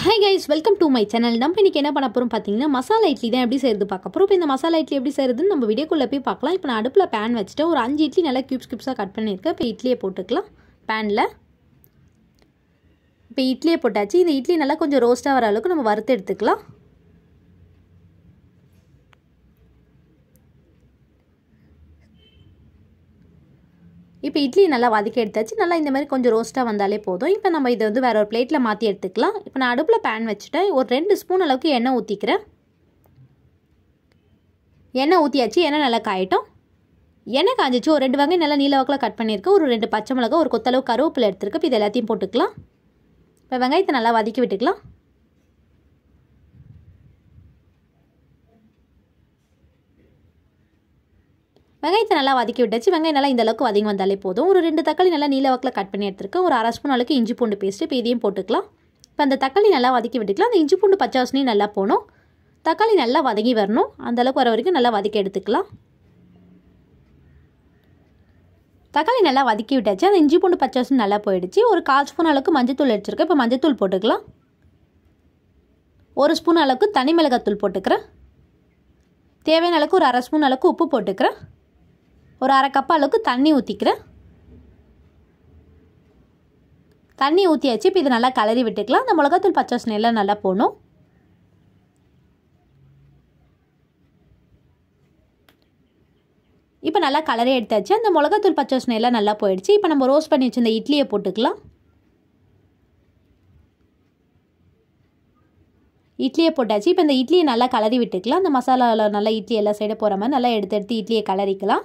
hi guys welcome to my channel நம்ம இன்னைக்கு என்ன பண்ண போகிறோம் பார்த்தீங்கன்னா மசாலா இட்லி தான் எப்படி செய்யறது பார்க்க போகிறோம் இப்போ இந்த மசாலா இட்லி எப்படி செய்யறதுன்னு நம்ம வீடியோக்குள்ளே போய் பார்க்கலாம் இப்போ நான் அடுப்பில் பேன் வச்சுட்டு ஒரு அஞ்சு இட்லி நல்லா கியூப்ஸ் கியூப்ஸாக கட் பண்ணியிருக்கேன் இப்போ இட்லியை போட்டுக்கலாம் பேனில் இப்போ இட்லியை போட்டாச்சு இந்த இட்லி நல்லா கொஞ்சம் ரோஸ்ட்டாக வர அளவுக்கு நம்ம வறுத்து எடுத்துக்கலாம் இப்போ இட்லி நல்லா வதக்கி எடுத்தாச்சு நல்லா இந்த மாதிரி கொஞ்சம் ரோஸ்ட்டாக வந்தாலே போதும் இப்போ நம்ம இதை வந்து வேற ஒரு பிளேட்டில் மாற்றி எடுத்துக்கலாம் இப்போ நான் அடுப்பில் பேன் வச்சுட்டேன் ஒரு ரெண்டு ஸ்பூன் அளவுக்கு எண்ணெய் ஊற்றிக்கிறேன் எண்ணெய் ஊற்றியாச்சு எண்ணெய் நல்லா காயட்டும் எண்ணெய் காஞ்சிச்சு ஒரு ரெண்டு வகை நல்லா நீல வாக்கில் கட் பண்ணியிருக்கேன் ஒரு ரெண்டு பச்சை மிளகா ஒரு கொத்தளவு கருவேப்பிலை எடுத்துருக்கு இப்போ இது எல்லாத்தையும் போட்டுக்கலாம் இப்போ வெங்காயத்தை நல்லா வதக்கி விட்டுக்கலாம் வெங்காயத்தை நல்லா வதக்கி விட்டாச்சு வெங்காயம் நல்லா இந்த அளவுக்கு வதங்கி வந்தாலே போதும் ஒரு ரெண்டு தக்காளி நல்லா நீல வாக்கில் கட் பண்ணி எடுத்துருக்கேன் ஒரு அரை ஸ்பூன் அளவுக்கு இஞ்சி பூண்டு பேஸ்ட்டு இப்போ இதையும் போட்டுக்கலாம் இப்போ அந்த தக்காளி நல்லா வதக்கி விட்டுக்கலாம் அந்த இஞ்சி பூண்டு பச்சை வாசனையும் நல்லா போகணும் தக்காளி நல்லா வதங்கி வரணும் அந்த அளவுக்கு வர வரைக்கும் நல்லா வதக்கி எடுத்துக்கலாம் தக்காளி நல்லா வதக்கி விட்டாச்சு அந்த இஞ்சி பூண்டு பச்சை வாசனை நல்லா போயிடுச்சு ஒரு கால் ஸ்பூன் அளவுக்கு மஞ்சத்தூள் எடுத்துருக்கேன் இப்போ மஞ்சத்தூள் போட்டுக்கலாம் ஒரு ஸ்பூன் அளவுக்கு தனி மிளகாத்தூள் போட்டுக்கிறேன் தேவையான அளவுக்கு ஒரு அரை ஸ்பூன் அளவுக்கு உப்பு போட்டுக்கிறேன் ஒரு அரை கப் அளவுக்கு தண்ணி ஊற்றிக்கிறேன் தண்ணி ஊற்றியாச்சு இப்போ இது நல்லா கலரி விட்டுக்கலாம் அந்த மிளகாத்தூள் பச்சை வாசனை எல்லாம் நல்லா போகணும் இப்போ நல்லா கலரே எடுத்தாச்சு அந்த மிளகாத்தூள் பச்சை வாசனை எல்லாம் நல்லா போயிடுச்சு இப்போ நம்ம ரோஸ்ட் பண்ணி வச்சிருந்த இட்லியை போட்டுக்கலாம் இட்லியை போட்டாச்சு இப்போ இந்த இட்லியை நல்லா கலரி விட்டுக்கலாம் அந்த மசாலாவில் நல்லா இட்லி எல்லா சைடும் போகிற மாதிரி நல்லா எடுத்து எடுத்து இட்லியை கலரிக்கலாம்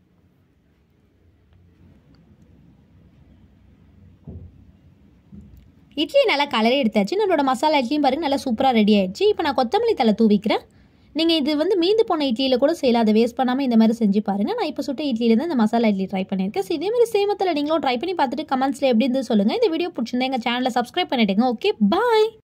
இட்லி நல்லா கலரி எடுத்தாச்சு நம்மளோட மசாலா இட்லியும் பாருங்க நல்லா சூப்பராக ரெடி ஆயிடுச்சு இப்போ நான் கொத்தமல்லி தலை தூவிக்கிறேன் நீங்கள் இது வந்து மீந்து போன இட்லியில் கூட செய்யலாம் அதை வேஸ்ட் பண்ணாமல் இந்த மாதிரி செஞ்சு பாருங்கள் நான் இப்போ சுட்ட இட்லியில் தான் இந்த மசாலா இட்லி ட்ரை பண்ணியிருக்கேன் ஸோ இதே மாதிரி சேமத்தில் நீங்களும் ட்ரை பண்ணி பார்த்துட்டு கமெண்ட்ஸில் எப்படி இருந்து சொல்லுங்கள் இந்த வீடியோ பிடிச்சிருந்தா எங்கள் சேனலை சப்ஸ்கிரைப் பண்ணிவிடுங்க ஓகே பாய்